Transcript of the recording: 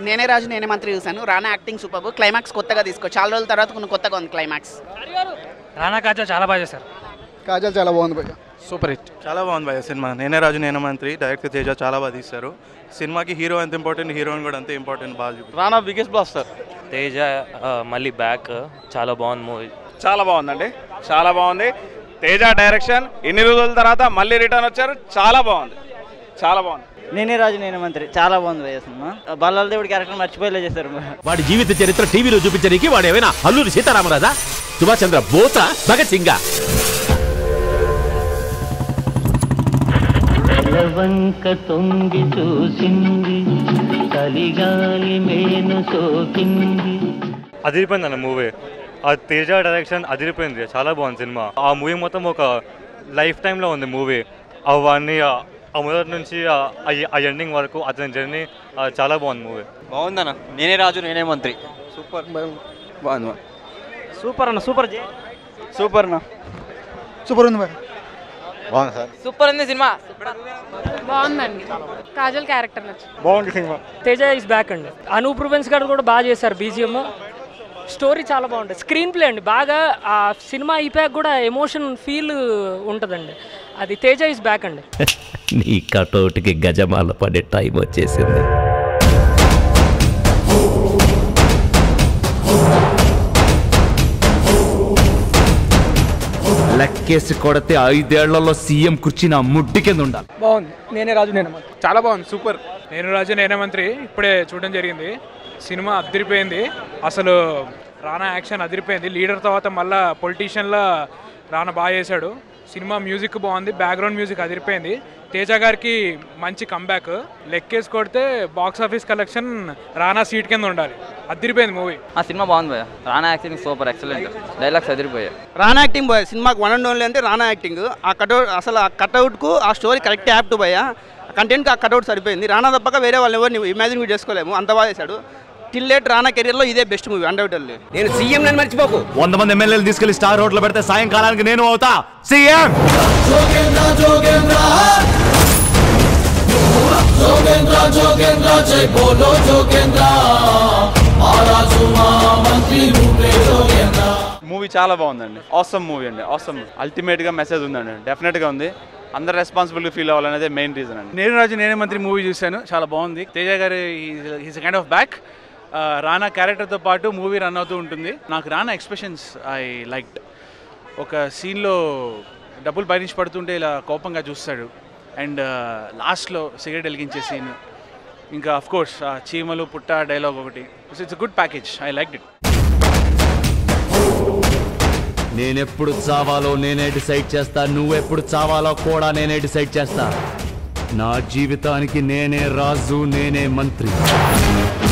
నేనే రాజు నేనే మంత్రి చూశాను రానా యాక్టింగ్ సూపర్ క్లైమాక్స్ కొత్తగా తీసుకో చాలా రోజుల తర్వాత కొన్ని కొత్తగా ఉంది క్లైమాక్స్ రానా కాజా చాలా బాగా చేశారు కాజల్ చాలా బాగుంది భయ్య సూపర్ హిట్ చాలా బాగుంది భయ సినిమా నేనే రాజు నేనే మంత్రి డైరెక్టర్ తేజ చాలా బాగా తీస్తారు సినిమాకి హీరో ఎంత ఇంపార్టెంట్ హీరోయిన్ కూడా అంతే ఇంపార్టెంట్ బాగా చూపి రానా బిగ్గెస్ట్ బ్లాస్టర్ తేజ ఆ, మళ్ళీ బ్యాక్ చాలా బాగుంది మూవీ చాలా బాగుందండి చాలా బాగుంది తేజ డైరెక్షన్ ఇన్ని రోజుల తర్వాత మళ్ళీ రిటర్న్ వచ్చారు చాలా బాగుంది చాలా బాగుంది నేనే రాజు నేనే మంత్రి చాలా బాగుంది భయ్య సినిమా బల్లాల దేవుడి క్యారెక్టర్ మర్చిపోయేలా చేశారు వాడి జీవిత చరిత్ర టీవీలో చూపించడానికి వాడు ఏమైనా అల్లూరి సీతారామరాజా సుభాష్ చంద్ర బోత భగత్ సింగా వంక తొంగి చూసింది చలిగాలి మేను సోకింది అదిరిపోయింది అన్న మూవీ ఆ తేజ డైరెక్షన్ అదిరిపోయింది చాలా బాగుంది సినిమా ఆ మూవీ మొత్తం ఒక లైఫ్ టైంలో ఉంది మూవీ అవన్నీ ఆ ఆ మొదటి నుంచి ఆ- ఆ- ఆ ఎండింగ్ వరకు అతని జర్నీ చాలా బాగుంది మూవీ బాగుందన్న నేనే రాజు నేనే మంత్రి సూపర్ బాగుంది సూపర్ అన్న సూపర్ జే సూపర్ అన్న సూపర్ ఉంది భయ్య బాగుంది సార్ సూపర్ ఉంది సినిమా బాగుందండి కాజల్ క్యారెక్టర్ నచ్చింది బాగుంది సినిమా తేజ ఇస్ బ్యాక్ అండి అనూప్ రూబెన్స్ గారు కూడా బాగా చేశారు బీజిఎం స్టోరీ చాలా బాగుంటుంది స్క్రీన్ ప్లే అండి బాగా ఆ సినిమా అయిపోయాక కూడా ఎమోషన్ ఫీల్ ఉంటుందండి అది తేజ ఇస్ బ్యాక్ అండి నీ కటౌట్కి గజమాల పడే టైం వచ్చేసింది లెక్కేసి కొడితే ఐదేళ్లలో సీఎం కుర్చీ నా ముడ్డి కింద ఉండాలి బాగుంది నేనే రాజు నేనే మంత్రి చాలా బాగుంది సూపర్ నేను రాజు నేనే మంత్రి ఇప్పుడే చూడడం జరిగింది సినిమా అదిరిపోయింది అసలు రానా యాక్షన్ అదిరిపోయింది లీడర్ తర్వాత మళ్ళా పొలిటీషియన్లా రానా బాగా చేశాడు సినిమా మ్యూజిక్ బాగుంది బ్యాక్గ్రౌండ్ మ్యూజిక్ అదిరిపోయింది తేజ గారికి మంచి కంబ్యాక్ లెక్కేసి కొడితే box office collection Rana seat కింద ఉండాలి అదిరిపోయింది మూవీ ఆ సినిమా బాగుంది భయ్య Rana acting super excellent dialogues అదిరిపోయాయి రానా యాక్టింగ్ బాయ్ సినిమాకి వన్ అండ్ ఓన్లీ అంటే రానా యాక్టింగ్ ఆ కట్అవుట్ అసలు ఆ కట్అవుట్కు ఆ స్టోరీ కరెక్ట్ యాప్ట్ భయ్య కంటెంట్కి ఆ కట్అవుట్ సరిపోయింది రానా తప్పక వేరే వాళ్ళు ఎవరిని ఇమాజిన్ కూడా చేసుకోలేము అంత బాగా చేశాడు టిల్ లేట్ రానా కెరీర్లో ఇదే బెస్ట్ మూవీ అన్డౌటెడ్లీ నేను సీఎం నన్ను మర్చిపోకు వంద మంది ఎమ్మెల్యేలు తీసుకెళ్లి స్టార్ హోటల్ పెడితే సాయంకాలానికి నేను అవుతా సీఎం మూవీ చాలా బాగుందండి ఆసమ్ మూవీ అండి ఆసమ్ అల్టిమేట్గా మెసేజ్ ఉందండి డెఫినెట్గా ఉంది అందరు రెస్పాన్సిబుల్ ఫీల్ అవ్వాలనేదే మెయిన్ రీజన్ అండి నేను రాజు నేనే మంత్రి మూవీ చూశాను చాలా బాగుంది తేజ గారి is kind of back Rana క్యారెక్టర్తో పాటు మూవీ రన్ అవుతూ ఉంటుంది నాకు రానా ఎక్స్ప్రెషన్స్ ఐ లైక్డ్ ఒక సీన్లో డబ్బులు పైనుంచి పడుతుంటే ఇలా కోపంగా చూస్తాడు అండ్ లాస్ట్లో సిగరెట్ వెలిగించే సీన్ ఇంకా అఫ్ కోర్స్ చీమలు పుట్ట డైలాగ్ ఒకటి it's good package I like it నేనెప్పుడు చావాలో నేనే డిసైడ్ చేస్తా నువ్వెప్పుడు చావాలో కూడా నేనే డిసైడ్ చేస్తా నా జీవితానికి నేనే రాజు నేనే మంత్రి